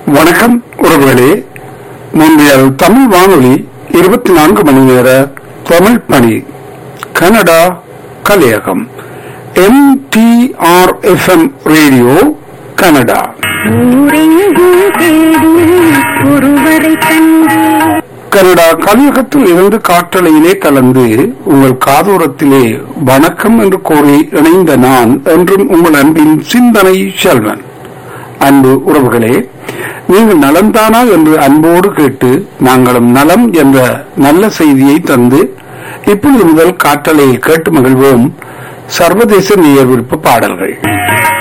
வணக்கம் உறவுகளே முந்தைய தமிழ் வானொலி இருபத்தி நான்கு மணி நேர தமிழ் பணி கனடா கலையகம் M T R F M radio Canada ஊரெங்கும் தேடி ஒருவரை கண்டு கனடா கலையகத்தில் இருந்து காற்றலையிலே கலந்து உங்கள் காதோரத்திலே வணக்கம் என்று கூறி இணைந்த நான் என்றும் உங்கள் அன்பின் சிந்தனை செல்வன் அன்பு உறவுகளே நீங்கள் நலம்தானா என்று அன்போடு கேட்டு நாங்களும் நலம் என்ற நல்ல செய்தியை தந்து இப்பொழுது முதல் காற்றலையில் கேட்டு மகிழ்வோம் சர்வதேச நேயர் விருப்ப பாடல்கள்